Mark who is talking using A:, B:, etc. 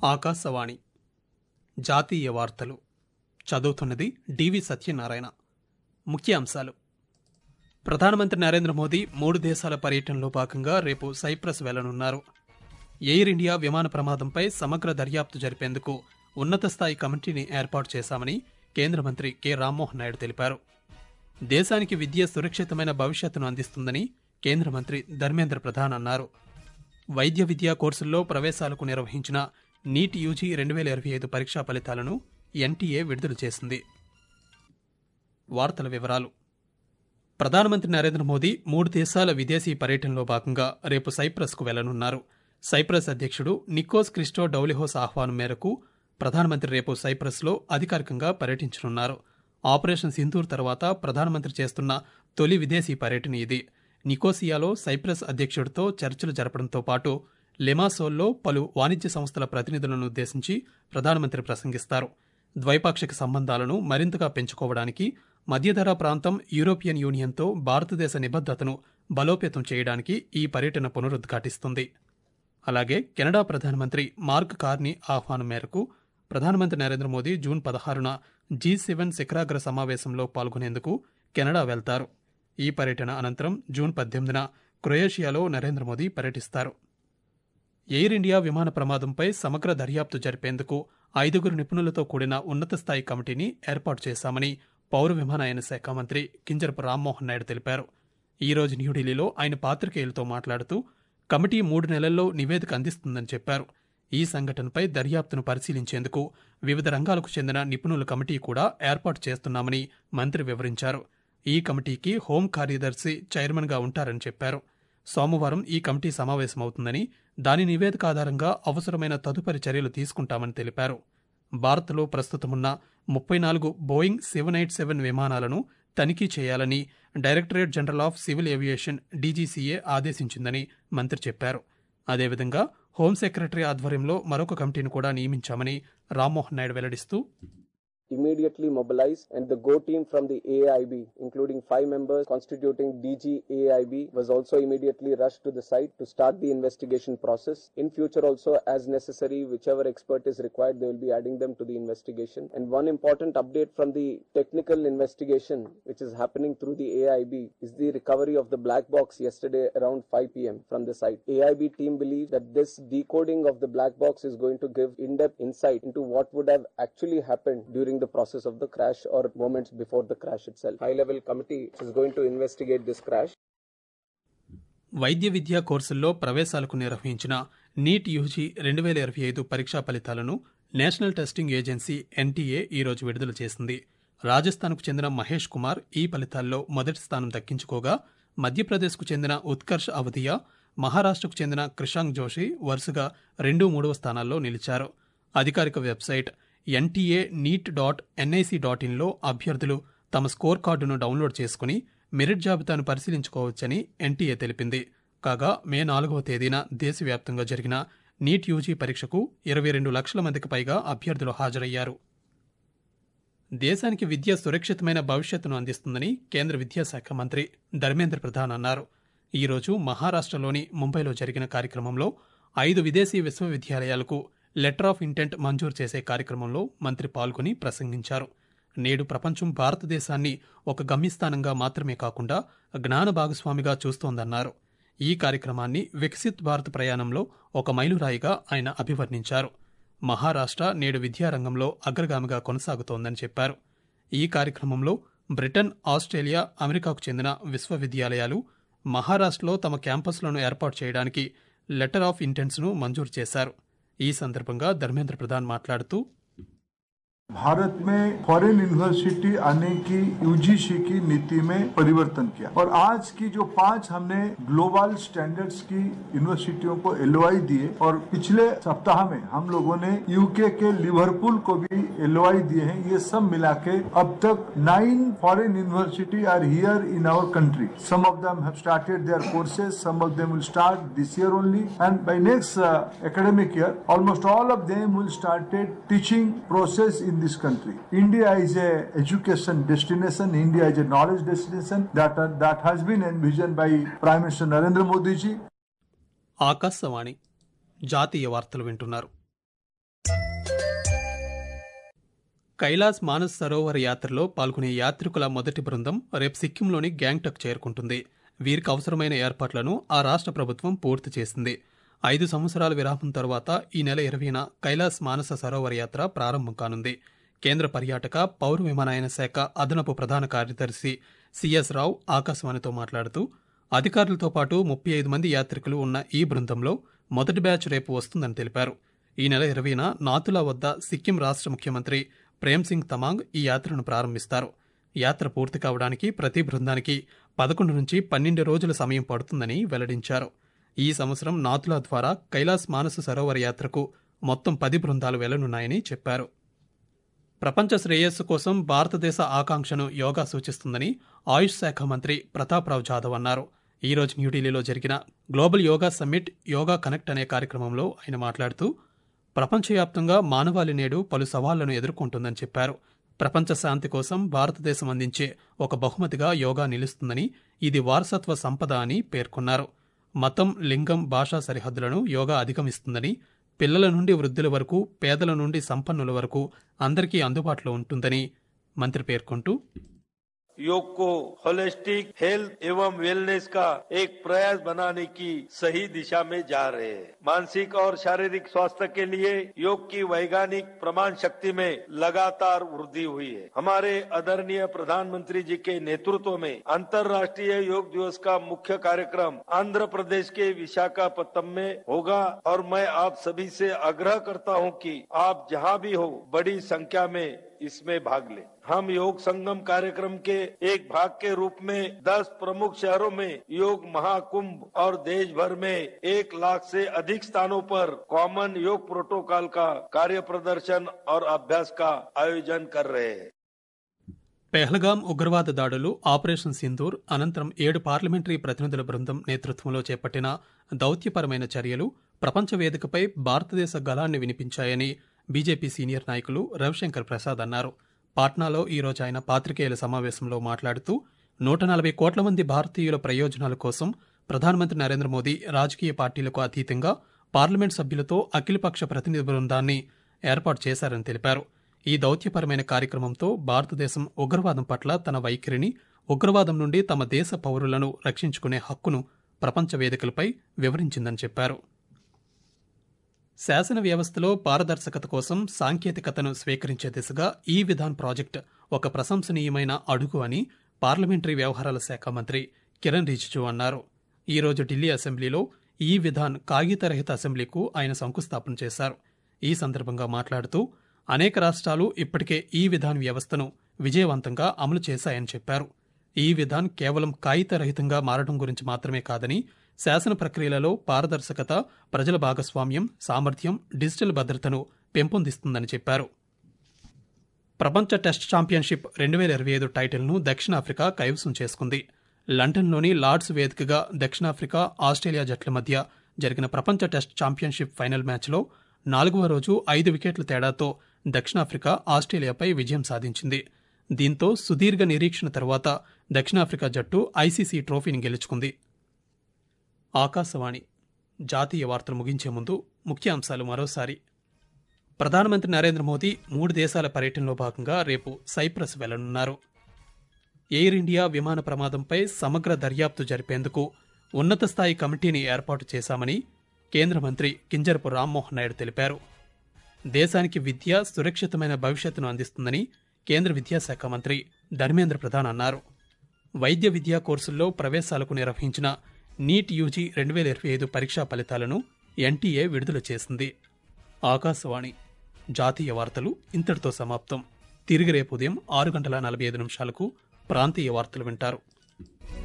A: ఆకాశవాణి జాతీయ వార్తలు చదువుతున్నది డివి సత్యనారాయణ ముఖ్యాంశాలు ప్రధానమంత్రి నరేంద్ర మోదీ మూడు దేశాల పర్యటనలో భాగంగా రేపు సైప్రస్ వెళ్లనున్నారు ఎయిర్ ఇండియా విమాన ప్రమాదంపై సమగ్ర దర్యాప్తు జరిపేందుకు ఉన్నత స్థాయి కమిటీని ఏర్పాటు చేశామని కేంద్ర మంత్రి కె రామ్మోహన్ నాయుడు తెలిపారు దేశానికి విద్య సురక్షితమైన భవిష్యత్తును అందిస్తుందని కేంద్ర మంత్రి ధర్మేంద్ర ప్రధాన్ అన్నారు వైద్య విద్యా కోర్సుల్లో ప్రవేశాలకు నిర్వహించిన నీట్ యూజీ రెండు వేల ఇరవై ఐదు పరీక్షా ఫలితాలను ఎన్టీఏ విడుదల చేసింది వార్తల వివరాలు ప్రధానమంత్రి నరేంద్ర మోదీ మూడు దేశాల విదేశీ పర్యటనలో భాగంగా రేపు సైప్రస్కు వెళ్లనున్నారు సైప్రస్ అధ్యక్షుడు నికోస్ క్రిస్టో డౌలిహోస్ ఆహ్వానం మేరకు ప్రధానమంత్రి రేపు సైప్రస్లో అధికారికంగా పర్యటించనున్నారు ఆపరేషన్ సింధూర్ తర్వాత ప్రధానమంత్రి చేస్తున్న తొలి విదేశీ పర్యటన ఇది నికోసియాలో సైప్రస్ అధ్యక్షుడితో చర్చలు జరపడంతో పాటు లెమాసోల్లో పలు వాణిజ్య సంస్థల ప్రతినిధులను ఉద్దేశించి ప్రధానమంత్రి ప్రసంగిస్తారు ద్వైపాక్షిక సంబంధాలను మరింతగా పెంచుకోవడానికి మధ్యధరా ప్రాంతం యూరోపియన్ యూనియన్తో భారతదేశ నిబద్ధతను బలోపేతం చేయడానికి ఈ పర్యటన పునరుద్ఘాటిస్తుంది అలాగే కెనడా ప్రధానమంత్రి మార్క్ కార్నీ ఆహ్వానం మేరకు ప్రధానమంత్రి నరేంద్ర మోదీ జూన్ పదహారున జీ సెవెన్ శిఖరాగ్ర సమావేశంలో పాల్గొనేందుకు కెనడా వెళ్తారు ఈ పర్యటన అనంతరం జూన్ పద్దెనిమిదిన క్రొయేషియాలో నరేంద్ర మోదీ పర్యటిస్తారు ఎయిర్ ఇండియా విమాన ప్రమాదంపై సమగ్ర దర్యాప్తు జరిపేందుకు ఐదుగురు నిపుణులతో కూడిన ఉన్నత స్థాయి కమిటీని ఏర్పాటు చేశామని పౌర విమానయాన శాఖ మంత్రి కింజరపు రామ్మోహన్ నాయుడు తెలిపారు ఈ రోజు న్యూఢిల్లీలో ఆయన పాత్రికేయులతో మాట్లాడుతూ కమిటీ మూడు నెలల్లో నివేదిక అందిస్తుందని చెప్పారు ఈ సంఘటనపై దర్యాప్తును పరిశీలించేందుకు వివిధ రంగాలకు చెందిన నిపుణుల కమిటీ కూడా ఏర్పాటు చేస్తున్నామని మంత్రి వివరించారు ఈ కమిటీకి హోం కార్యదర్శి చైర్మన్గా ఉంటారని చెప్పారు సోమవారం ఈ కమిటీ సమావేశమవుతుందని దాని నివేదిక ఆధారంగా అవసరమైన తదుపరి చర్యలు తీసుకుంటామని తెలిపారు భారత్లో ప్రస్తుతమున్న ముప్పై నాలుగు బోయింగ్ సెవెన్ ఎయిట్ సెవెన్ విమానాలను తనిఖీ చేయాలని directorate general of civil aviation DGCA ఆదేశించిందని మంత్రి చెప్పారు అదేవిధంగా హోం సెక్రటరీ ఆధ్వర్యంలో మరొక కమిటీని కూడా నియమించామని Rammohan Naidu వెల్లడిస్తూ
B: immediately mobilized and the go team from the AIB including five members constituting DG AIB was also immediately rushed to the site to start the investigation process in future also as necessary whichever expert is required they will be adding them to the investigation and one important update from the technical investigation which is happening through the AIB is the recovery of the black box yesterday around 5 pm from the site AIB team believe that this decoding of the black box is going to give in-depth insight into what would have actually happened during the process of the crash or moments before the crash itself. High level committee is going to investigate this crash.
A: వైద్య విద్యా కోర్సుల్లో ప్రవేశాలకు నిర్వహించిన NEET UG రెండు వేల ఇరవై ఐదు పరీక్షా ఫలితాలను నేషనల్ టెస్టింగ్ ఏజెన్సీ ఎన్టీఏ ఈరోజు విడుదల చేసింది రాజస్థాన్కు చెందిన మహేష్ కుమార్ ఈ ఫలితాల్లో మొదటి స్థానం దక్కించుకోగా మధ్యప్రదేశ్కు చెందిన ఉత్కర్ష్ అవధియా మహారాష్ట్రకు చెందిన క్రిషాంగ్ జోషి వరుసగా రెండు మూడవ స్థానాల్లో నిలిచారు అధికారిక website NTA NEET dot NIC dot ఇన్లో అభ్యర్థులు తమ స్కోర్ కార్డును డౌన్లోడ్ చేసుకుని మెరిట్ జాబితాను పరిశీలించుకోవచ్చని ఎన్టీఏ తెలిపింది కాగా మే నాలుగవ తేదీన దేశవ్యాప్తంగా జరిగిన నీట్ యూజీ పరీక్షకు ఇరవై రెండు లక్షల మందికి పైగా అభ్యర్థులు హాజరయ్యారు దేశానికి విద్య సురక్షితమైన భవిష్యత్తును అందిస్తుందని కేంద్ర విద్యాశాఖ మంత్రి ధర్మేంద్ర ప్రధాన్ అన్నారు ఈరోజు మహారాష్ట్రలోని ముంబైలో జరిగిన కార్యక్రమంలో ఐదు విదేశీ విశ్వవిద్యాలయాలకు లెటర్ ఆఫ్ ఇంటెంట్ మంజూరు చేసే కార్యక్రమంలో మంత్రి పాల్గొని ప్రసంగించారు నేడు ప్రపంచం భారతదేశాన్ని ఒక గమ్యస్థానంగా మాత్రమే కాకుండా జ్ఞాన భాగస్వామిగా చూస్తోందన్నారు ఈ కార్యక్రమాన్ని వికసిత్ భారత్ ప్రయాణంలో ఒక మైలురాయిగా ఆయన అభివర్ణించారు మహారాష్ట్ర నేడు విద్యారంగంలో అగ్రగామిగా కొనసాగుతోందని చెప్పారు ఈ కార్యక్రమంలో బ్రిటన్ ఆస్ట్రేలియా అమెరికాకు చెందిన విశ్వవిద్యాలయాలు మహారాష్ట్రలో తమ క్యాంపస్లను ఏర్పాటు చేయడానికి లెటర్ ఆఫ్ ఇంటెంట్స్ను మంజూరు చేశారు ఈ సందర్భంగా ధర్మేంద్ర ప్రధాన్ మాట్లాడుతూ
C: भारत में फॉरेन यूनिवर्सिटी आने की यूजीसी की नीति में परिवर्तन किया और आज की जो पांच हमने ग्लोबल स्टैंडर्ड्स की यूनिवर्सिटियों को एलओआई दिए और पिछले सप्ताह में हम लोगों ने यूके के लिवरपूल को भी एलओआई दिए हैं ये सब मिला के अब तक nine foreign university are here in our country some of them have started their courses some of them will start this year only and by next uh, academic year almost all of them will started teaching process in this country. India is a education destination. India is a knowledge destination that are, that has been envisioned by Prime Minister Narendra Modi ji.
A: Akashvani జాతీయ వార్తలు వింటున్నారు కైలాస్ మానస్ సరోవర్ యాత్రలో పాల్గొనే యాత్రికుల మొదటి బృందం రేపు సిక్కింలోని గ్యాంగ్టక్ చేరుకుంటుంది వీరికి అవసరమైన ఏర్పాట్లను ఆ రాష్ట్ర ప్రభుత్వం పూర్తి చేసింది ఐదు సంవత్సరాల విరామం తర్వాత ఈ నెల ఇరవైన కైలాస్ మానస సరోవర్ యాత్ర ప్రారంభం కానుంది కేంద్ర పర్యాటక పౌర విమానయాన శాఖ అదనపు ప్రధాన కార్యదర్శి సిఎస్ రావు ఆకాశవాణితో మాట్లాడుతూ అధికారులతో పాటు ముప్పై ఐదు మంది యాత్రికులు ఉన్న ఈ బృందంలో మొదటి బ్యాచ్ రేపు వస్తుందని తెలిపారు ఈ నెల ఇరవైన నాతులా వద్ద సిక్కిం రాష్ట్ర ముఖ్యమంత్రి ప్రేమ్ సింగ్ తమాంగ్ ఈ యాత్రను ప్రారంభిస్తారు యాత్ర పూర్తి కావడానికి ప్రతి బృందానికి పదకొండు నుంచి పన్నెండు రోజుల సమయం పడుతుందని వెల్లడించారు ఈ సంవత్సరం నాతులా ద్వారా కైలాస్ మానస సరోవర్ యాత్రకు మొత్తం పది బృందాలు వెళ్లనున్నాయని చెప్పారు ప్రపంచ శ్రేయస్సు కోసం భారతదేశ ఆకాంక్షను యోగా సూచిస్తుందని ఆయుష్ శాఖ మంత్రి ప్రతాప్రావు జాదవ్ అన్నారు ఈ రోజు న్యూఢిల్లీలో జరిగిన global yoga summit yoga connect అనే కార్యక్రమంలో ఆయన మాట్లాడుతూ ప్రపంచవ్యాప్తంగా మానవాళి నేడు పలు సవాళ్లను ఎదుర్కొంటుందని చెప్పారు ప్రపంచ శాంతి కోసం భారతదేశం అందించే ఒక బహుమతిగా యోగా నిలుస్తుందని ఇది వారసత్వ సంపద అని పేర్కొన్నారు మతం లింగం భాషా సరిహద్దులను యోగా అధిగమిస్తుందని పిల్లల నుండి వృద్ధుల వరకు పేదల నుండి సంపన్నుల వరకు అందరికీ అందుబాటులో ఉంటుందని మంత్రి పేర్కొంటూ
D: योग को होलिस्टिक हेल्थ एवं वेलनेस का एक प्रयास बनाने की सही दिशा में जा रहे हैं मानसिक और शारीरिक स्वास्थ्य के लिए योग की वैज्ञानिक प्रमाण शक्ति में लगातार वृद्धि हुई है हमारे आदरणीय प्रधानमंत्री जी के नेतृत्व में अंतर्राष्ट्रीय योग दिवस का मुख्य कार्यक्रम आंध्र प्रदेश के विशाखापट्टनम में होगा और मैं आप सभी से आग्रह करता हूं कि आप जहां भी हो बड़ी संख्या में इसमें भाग लें हम योग संगम कार्यक्रम के एक भाग के रूप में 10 प्रमुख शहरों में योग महाकुंभ और देश भर में एक लाख से अधिक स्थानों पर कॉमन योग प्रोटोकॉल का कार्य प्रदर्शन और अभ्यास का आयोजन कर रहे हैं
A: పెహల్గాం ఉగ్రవాద దాడులు ఆపరేషన్ సింధూర్ అనంతరం ఏడు పార్లమెంటరీ ప్రతినిధుల బృందం నేతృత్వంలో చేపట్టిన దౌత్యపరమైన చర్యలు ప్రపంచ వేదికపై భారతదేశ గలాన్ని వినిపించాయని బీజేపీ సీనియర్ నాయకులు రవిశంకర్ ప్రసాద్ అన్నారు పాట్నాలో ఈ రోజు ఆయన పాత్రికేయుల సమావేశంలో మాట్లాడుతూ నూట నలభై కోట్ల మంది భారతీయుల ప్రయోజనాల కోసం ప్రధానమంత్రి నరేంద్ర మోదీ రాజకీయ పార్టీలకు అతీతంగా పార్లమెంట్ సభ్యులతో అఖిలపక్ష ప్రతినిధి బృందాన్ని ఏర్పాటు చేశారని తెలిపారు ఈ దౌత్యపరమైన కార్యక్రమంతో భారతదేశం ఉగ్రవాదం పట్ల తన వైఖరిని ఉగ్రవాదం నుండి తమ దేశ పౌరులను రక్షించుకునే హక్కును ప్రపంచ వేదికలపై వివరించిందని చెప్పారు శాసన వ్యవస్థలో పారదర్శకత కోసం సాంకేతికతను స్వీకరించే దిశగా ఈ విధాన్ ప్రాజెక్ట్ ఒక ప్రశంసనీయమైన అడుగు అని పార్లమెంటరీ వ్యవహారాల శాఖ మంత్రి కిరణ్ రిజిజు అన్నారు ఈ రోజు ఢిల్లీ అసెంబ్లీలో ఈ విధాన్ కాగితరహిత అసెంబ్లీకు ఆయన శంకుస్థాపన చేశారు ఈ సందర్భంగా మాట్లాడుతూ అనేక రాష్ట్రాలు ఇప్పటికే ఈ విధాన్ వ్యవస్థను విజయవంతంగా అమలు చేశాయని చెప్పారు ఈ విధాన్ కేవలం కాగితరహితంగా మారడం గురించి మాత్రమే కాదని శాసన ప్రక్రియలలో పారదర్శకత ప్రజల భాగస్వామ్యం సామర్థ్యం డిజిటల్ భద్రతను పెంపొందిస్తుందని చెప్పారు ప్రపంచ టెస్ట్ ఛాంపియన్షిప్ రెండు వేల ఇరవై ఐదు టైటిల్ను దక్షిణాఫ్రికా కైవసం చేసుకుంది లండన్లోని లార్డ్స్ వేదికగా దక్షిణాఫ్రికా ఆస్ట్రేలియా జట్ల మధ్య జరిగిన ప్రపంచ టెస్ట్ ఛాంపియన్షిప్ ఫైనల్ మ్యాచ్లో నాలుగవ రోజు ఐదు వికెట్ల తేడాతో దక్షిణాఫ్రికా ఆస్ట్రేలియాపై విజయం సాధించింది దీంతో సుదీర్ఘ నిరీక్షణ తర్వాత దక్షిణాఫ్రికా జట్టు ఐసీసీ ట్రోఫీని గెలుచుకుంది ఆకాశవాణి జాతీయ వార్తలు ముగించే ముందు ముఖ్యాంశాలు మరోసారి ప్రధానమంత్రి నరేంద్ర మోదీ మూడు దేశాల పర్యటనలో భాగంగా రేపు సైప్రస్ వెళ్లనున్నారు ఎయిర్ ఇండియా విమాన ప్రమాదంపై సమగ్ర దర్యాప్తు జరిపేందుకు ఉన్నత స్థాయి కమిటీని ఏర్పాటు చేశామని కేంద్ర మంత్రి కింజరపు రామ్మోహన్ నాయుడు తెలిపారు దేశానికి విద్య సురక్షితమైన భవిష్యత్తును అందిస్తుందని కేంద్ర విద్యాశాఖ మంత్రి ధర్మేంద్ర ప్రధాన్ అన్నారు వైద్య విద్యా కోర్సుల్లో ప్రవేశాలకు నిర్వహించిన నీట్ యూజీ రెండు వేల ఇరవై ఐదు పరీక్షా ఫలితాలను ఎన్టీఏ విడుదల చేసింది ఆకాశవాణి జాతీయ వార్తలు ఇంతటితో సమాప్తం తిరిగి రేపు ఉదయం ఆరు గంటల నలభై ఐదు నిమిషాలకు ప్రాంతీయ వార్తలు వింటారు